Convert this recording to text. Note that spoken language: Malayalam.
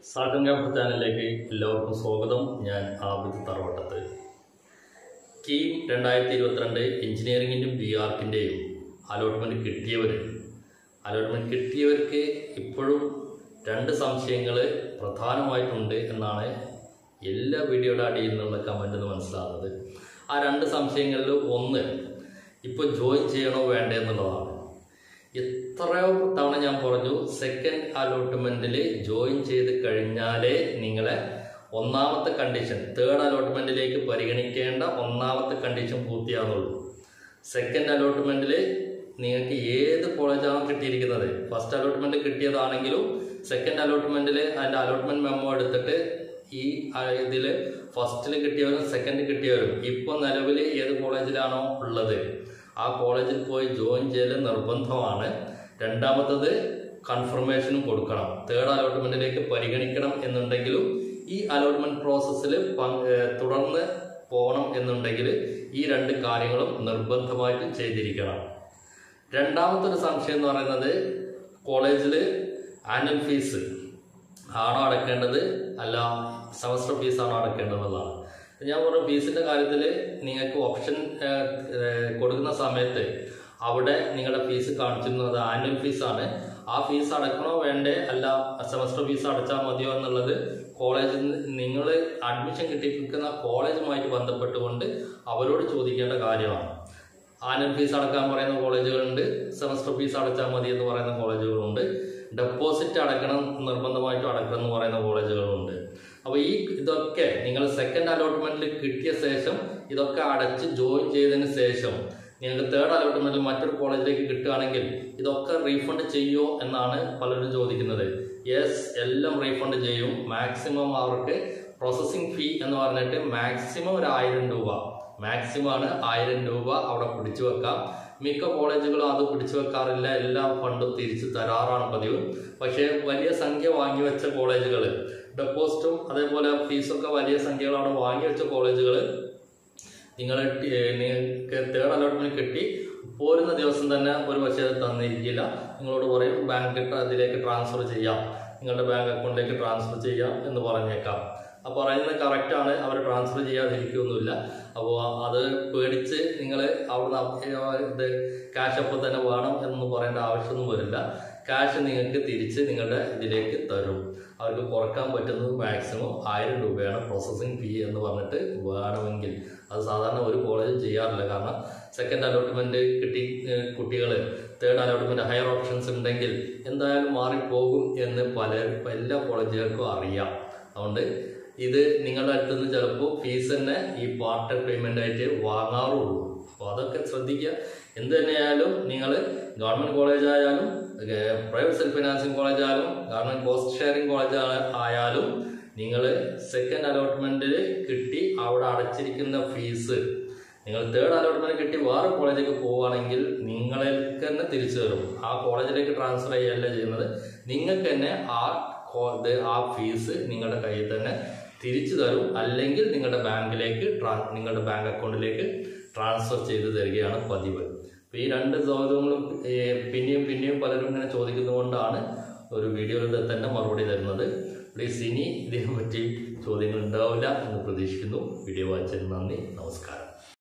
സാട്ടൻ ക്യാമ്പ് ചാനലിലേക്ക് എല്ലാവർക്കും സ്വാഗതം ഞാൻ ആബിദ് തറവട്ടത്ത് കീം രണ്ടായിരത്തി ഇരുപത്തിരണ്ട് എഞ്ചിനീയറിങ്ങിൻ്റെയും ബി ആർക്കിൻ്റെയും അലോട്ട്മെൻറ്റ് കിട്ടിയവർ അലോട്ട്മെൻറ്റ് കിട്ടിയവർക്ക് ഇപ്പോഴും രണ്ട് സംശയങ്ങൾ പ്രധാനമായിട്ടുണ്ട് എന്നാണ് എല്ലാ വീഡിയോയുടെ അടിയിൽ നിന്നുള്ള കമൻ്റ് എന്ന് മനസ്സിലാകുന്നത് ആ രണ്ട് സംശയങ്ങളിൽ ഒന്ന് ഇപ്പോൾ ജോയിൻ ചെയ്യണോ വേണ്ടേ എന്നുള്ളതാണ് എത്രയോ തവണ ഞാൻ പറഞ്ഞു സെക്കൻഡ് അലോട്ട്മെന്റിൽ ജോയിൻ ചെയ്ത് കഴിഞ്ഞാലേ നിങ്ങളെ ഒന്നാമത്തെ കണ്ടീഷൻ തേർഡ് അലോട്ട്മെന്റിലേക്ക് പരിഗണിക്കേണ്ട ഒന്നാമത്തെ കണ്ടീഷൻ പൂർത്തിയാകുന്നുള്ളൂ സെക്കൻഡ് അലോട്ട്മെന്റിൽ നിങ്ങൾക്ക് ഏത് കോളേജാണോ കിട്ടിയിരിക്കുന്നത് ഫസ്റ്റ് അലോട്ട്മെന്റ് കിട്ടിയതാണെങ്കിലും സെക്കൻഡ് അലോട്ട്മെന്റിൽ അതിന്റെ അലോട്ട്മെന്റ് മെമ്മോ എടുത്തിട്ട് ഈ ഇതിൽ ഫസ്റ്റിൽ കിട്ടിയവരും സെക്കൻഡ് കിട്ടിയവരും ഇപ്പോൾ നിലവിൽ ഏത് കോളേജിലാണോ ഉള്ളത് ആ കോളേജിൽ പോയി ജോയിൻ ചെയ്യൽ നിർബന്ധമാണ് രണ്ടാമത്തത് കൺഫർമേഷനും കൊടുക്കണം തേർഡ് അലോട്ട്മെന്റിലേക്ക് പരിഗണിക്കണം എന്നുണ്ടെങ്കിലും ഈ അലോട്ട്മെന്റ് പ്രോസസ്സിൽ തുടർന്ന് പോകണം എന്നുണ്ടെങ്കിൽ ഈ രണ്ട് കാര്യങ്ങളും നിർബന്ധമായിട്ടും ചെയ്തിരിക്കണം രണ്ടാമത്തെ ഒരു സംശയം എന്ന് പറയുന്നത് കോളേജിൽ ആനുവൽ ഫീസ് ആണോ അടക്കേണ്ടത് അല്ല സെമസ്റ്റർ ഫീസാണോ അടക്കേണ്ടതെന്നുള്ളതാണ് ഞാൻ പറഞ്ഞ ഫീസിന്റെ കാര്യത്തിൽ നിങ്ങൾക്ക് ഓപ്ഷൻ കൊടുക്കുന്ന സമയത്ത് അവിടെ നിങ്ങളുടെ ഫീസ് കാണിച്ചിരുന്നത് ആനുവൽ ഫീസാണ് ആ ഫീസ് അടക്കണോ വേണ്ടേ അല്ല സെമസ്റ്റർ ഫീസ് അടച്ചാൽ മതിയോ എന്നുള്ളത് കോളേജിൽ നിങ്ങൾ അഡ്മിഷൻ കിട്ടിയിരിക്കുന്ന കോളേജുമായിട്ട് ബന്ധപ്പെട്ടുകൊണ്ട് അവരോട് ചോദിക്കേണ്ട കാര്യമാണ് ആനുവൽ ഫീസ് അടക്കാൻ പറയുന്ന കോളേജുകളുണ്ട് സെമസ്റ്റർ ഫീസ് അടച്ചാൽ മതി എന്ന് പറയുന്ന കോളേജുകളുണ്ട് ഡെപ്പോസിറ്റ് അടക്കണം നിർബന്ധമായിട്ടും അടക്കണം എന്ന് പറയുന്ന കോളേജുകളുണ്ട് അപ്പോൾ ഈ ഇതൊക്കെ നിങ്ങൾ സെക്കൻഡ് അലോട്ട്മെന്റിൽ കിട്ടിയ ശേഷം ഇതൊക്കെ അടച്ച് ജോയിൻ ചെയ്തതിന് ശേഷം നിങ്ങൾക്ക് തേർഡ് അലോട്ട്മെന്റിൽ മറ്റൊരു കോളേജിലേക്ക് കിട്ടുകയാണെങ്കിൽ ഇതൊക്കെ റീഫണ്ട് ചെയ്യുമോ എന്നാണ് പലരും ചോദിക്കുന്നത് യെസ് എല്ലാം റീഫണ്ട് ചെയ്യും മാക്സിമം അവർക്ക് പ്രോസസ്സിംഗ് ഫീ എന്ന് പറഞ്ഞിട്ട് മാക്സിമം ഒരു ആയിരം രൂപ മാക്സിമം ആണ് ആയിരം രൂപ അവിടെ പിടിച്ചു വെക്കാം മിക്ക കോളേജുകളും അത് പിടിച്ചു വെക്കാറില്ല എല്ലാ ഫണ്ടും തിരിച്ചു തരാറാണ് പതിവ് പക്ഷേ വലിയ സംഖ്യ വാങ്ങി വെച്ച കോളേജുകൾ ഡെപ്പോസിറ്റും അതേപോലെ ഫീസൊക്കെ വലിയ സംഖ്യകൾ അവിടെ വാങ്ങി വെച്ച കോളേജുകൾ നിങ്ങൾ നിങ്ങൾക്ക് തേർഡ് അലോട്ട്മെന്റ് കിട്ടി പോരുന്ന ദിവസം തന്നെ ഒരു പക്ഷേ അത് തന്നിരിക്കില്ല നിങ്ങളോട് പറയും ബാങ്ക് അതിലേക്ക് ട്രാൻസ്ഫർ ചെയ്യാം നിങ്ങളുടെ ബാങ്ക് അക്കൗണ്ടിലേക്ക് ട്രാൻസ്ഫർ ചെയ്യാം എന്ന് പറഞ്ഞേക്കാം ആ പറയുന്നത് കറക്റ്റാണ് അവർ ട്രാൻസ്ഫർ ചെയ്യാതിരിക്കുകയൊന്നുമില്ല അപ്പോൾ അത് പേടിച്ച് നിങ്ങൾ അവിടെ ഇത് ക്യാഷ് അപ്പോൾ തന്നെ വേണം എന്നൊന്നും പറയേണ്ട ആവശ്യമൊന്നും വരില്ല ക്യാഷ് നിങ്ങൾക്ക് തിരിച്ച് നിങ്ങളുടെ ഇതിലേക്ക് തരും അവർക്ക് കുറക്കാൻ പറ്റുന്നത് മാക്സിമം ആയിരം രൂപയാണ് പ്രോസസ്സിംഗ് ഫീ എന്ന് പറഞ്ഞിട്ട് വേണമെങ്കിൽ അത് സാധാരണ ഒരു കോളേജ് ചെയ്യാറില്ല കാരണം സെക്കൻഡ് അലോട്ട്മെന്റ് കിട്ടി കുട്ടികൾ തേർഡ് അലോട്ട്മെന്റ് ഹയർ ഓപ്ഷൻസ് ഉണ്ടെങ്കിൽ എന്തായാലും മാറിപ്പോകും എന്ന് പല എല്ലാ കോളേജുകൾക്കും അറിയാം അതുകൊണ്ട് ഇത് നിങ്ങളുടെ അടുത്ത് നിന്ന് ചിലപ്പോൾ ഫീസ് തന്നെ ഈ പാർട്ട് പേയ്മെന്റ് ആയിട്ട് വാങ്ങാറുള്ളൂ അപ്പോൾ അതൊക്കെ ശ്രദ്ധിക്കുക എന്ത് തന്നെയായാലും നിങ്ങൾ ഗവൺമെന്റ് കോളേജ് ആയാലും പ്രൈവറ്റ് സെൽഫ് ഫിനാൻസിങ് കോളേജ് ആയാലും ഗവൺമെന്റ് കോസ്റ്റ് ഷെയറിംഗ് കോളേജ് ആയാലും നിങ്ങൾ സെക്കൻഡ് അലോട്ട്മെന്റിൽ കിട്ടി അവിടെ അടച്ചിരിക്കുന്ന ഫീസ് നിങ്ങൾ തേർഡ് അലോട്ട്മെന്റ് കിട്ടി വേറെ കോളേജിലേക്ക് പോവുകയാണെങ്കിൽ നിങ്ങൾക്ക് തന്നെ തിരിച്ചു തരും ആ കോളേജിലേക്ക് ട്രാൻസ്ഫർ ചെയ്യല്ല ചെയ്യുന്നത് നിങ്ങൾക്ക് തന്നെ ആ ആ ഫീസ് നിങ്ങളുടെ കയ്യിൽ തന്നെ തിരിച്ചു തരും അല്ലെങ്കിൽ നിങ്ങളുടെ ബാങ്കിലേക്ക് നിങ്ങളുടെ ബാങ്ക് അക്കൗണ്ടിലേക്ക് ട്രാൻസ്ഫർ ചെയ്ത് തരികയാണ് പതിവ് അപ്പോൾ ഈ രണ്ട് ചോദ്യങ്ങളും പിന്നെയും പിന്നെയും പലരും ഇങ്ങനെ ചോദിക്കുന്നതുകൊണ്ടാണ് ഒരു വീഡിയോയിൽ തന്നെ മറുപടി തരുന്നത് പ്ലീസ് ഇനി ഇതിനെ പറ്റി ചോദ്യങ്ങൾ ഉണ്ടാവില്ല എന്ന് പ്രതീക്ഷിക്കുന്നു വീഡിയോ വായിച്ചതിന് നന്ദി നമസ്കാരം